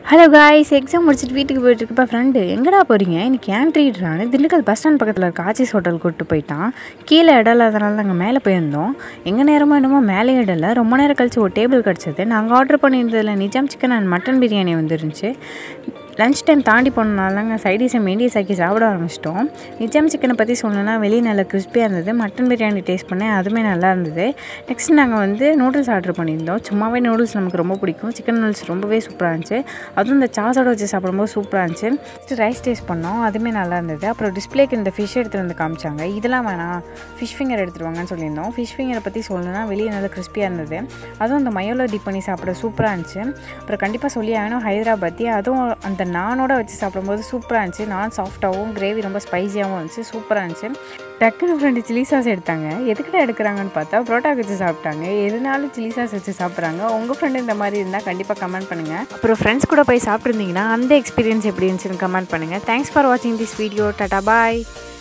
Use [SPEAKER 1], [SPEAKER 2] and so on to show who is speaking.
[SPEAKER 1] hello guys exam முடிச்சுட்டு வீட்டுக்கு போயிட்டு இருக்கப்ப ஃப்ரெண்டு எங்கடா போகிறீங்க இன்னைக்கு ஏன் ட்ரீட்றான்னு திண்டுக்கல் பஸ் ஸ்டாண்ட் பக்கத்தில் இருக்க ஆச்சிஸ் ஹோட்டல் கூப்பிட்டு போயிட்டான் கீழே இடம் இல்லாதனால நாங்கள் மேலே போயிருந்தோம் எங்கள் நேரமாக என்னமோ மேலே இடம் இல்லை ரொம்ப நேரம் கழிச்சு ஒரு டேபிள் கிடச்சது நாங்கள் ஆர்டர் பண்ணியிருந்ததில் Nizam chicken and mutton biryani வந்துருந்துச்சு லஞ்ச் டைம் தாண்டி போனனாலங்க சைடிஸை மெயின்டிஸ் ஆக்கி சாப்பிட ஆரம்பிச்சிட்டோம் நிஜாம் சிக்கனை பற்றி சொல்லணும்னா வெளியே நல்லா கிறிஸ்பியாக இருந்தது மட்டன் பிரியாணி டேஸ்ட் பண்ணேன் அதுவுமே நல்லா இருந்தது நெக்ஸ்ட் நாங்கள் வந்து நூடுல்ஸ் ஆர்டர் பண்ணியிருந்தோம் சும்மாவே நூடுல்ஸ் நமக்கு ரொம்ப பிடிக்கும் சிக்கன் நூடுல்ஸ் ரொம்பவே சூப்பராக இருந்துச்சு அதுவும் இந்த சாஸோட வச்சு சாப்பிடும்போது சூப்பராக இருந்துச்சு நெக்ஸ்ட் ரைஸ் டேஸ்ட் பண்ணோம் அதுவுமே நல்லா இருந்தது அப்புறம் டிஸ்பிளேக்கு இந்த ஃபிஷ் எடுத்துகிட்டு வந்து காமிச்சாங்க இதெல்லாம் வேணாம் ஃபிஷ் ஃபிங்கர் எடுத்துட்டு வாங்கன்னு சொல்லியிருந்தோம் ஃபிஷ் ஃபிங்கரை பற்றி சொல்லணும்னா வெளியே நல்லா கிறிஸ்பியாக இருந்தது அதுவும் அந்த மயோல டிப் பண்ணி சாப்பிட சூப்பராக இருந்துச்சு அப்புறம் கண்டிப்பாக சொல்லி ஆகணும் ஹைதராபாத்தி அதுவும் அந்த நானோட வச்சு சாப்பிடும்போது சூப்பராக இருந்துச்சு நான் சாஃப்டாகவும் கிரேவி ரொம்ப ஸ்பைசியாகவும் இருந்துச்சு சூப்பராக இருந்துச்சு டக்குனு ஃப்ரெண்டு சில்லி சாஸ் எடுத்தாங்க எதுக்கிட்ட எடுக்கிறாங்கன்னு பார்த்தா புரோட்டா வச்சு சாப்பிட்டாங்க எதுனாலும் சில்லி சாஸ் வச்சு சாப்பிட்றாங்க உங்கள் ஃப்ரெண்டு இந்த மாதிரி இருந்தால் கண்டிப்பாக கமெண்ட் பண்ணுங்கள் அப்புறம் ஃப்ரெண்ட்ஸ் கூட போய் சாப்பிட்ருந்தீங்கன்னா அந்த எக்ஸ்பீரியன்ஸ் எப்படி இருந்துச்சுன்னு கமெண்ட் பண்ணுங்கள் தேங்க்ஸ் ஃபார் வாட்சிங் திஸ் வீடியோ டாடா பாய்